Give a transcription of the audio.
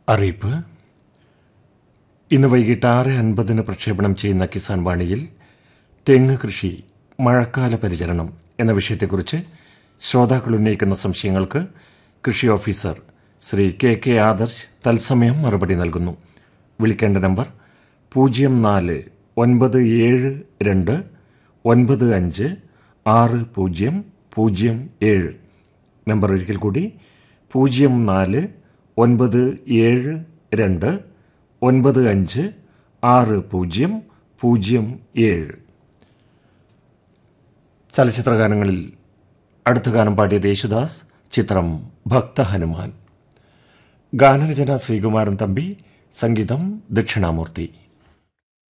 അറിയിപ്പ് ഇന്ന് വൈകിട്ട് ആറ് അൻപതിന് പ്രക്ഷേപണം ചെയ്യുന്ന കിസാൻ വാണിയിൽ തെങ്ങ് കൃഷി മഴക്കാല പരിചരണം എന്ന വിഷയത്തെക്കുറിച്ച് ശ്രോതാക്കൾ ഉന്നയിക്കുന്ന സംശയങ്ങൾക്ക് കൃഷി officer Shri K K Adarsh തത്സമയം മറുപടി നൽകുന്നു വിളിക്കേണ്ട നമ്പർ പൂജ്യം നാല് ഒൻപത് ഏഴ് രണ്ട് ഒൻപത് അഞ്ച് ആറ് പൂജ്യം പൂജ്യം ഏഴ് നമ്പർ ഒരിക്കൽ കൂടി പൂജ്യം നാല് ഒൻപത് ഏഴ് രണ്ട് ഒൻപത് അഞ്ച് ആറ് പൂജ്യം പൂജ്യം ഏഴ് ചലച്ചിത്രഗാനങ്ങളിൽ അടുത്ത ഗാനം പാടിയ യേശുദാസ് ചിത്രം ഭക്ത ഹനുമാൻ ഗാനരചന ശ്രീകുമാരൻ തമ്പി സംഗീതം ദക്ഷിണാമൂർത്തി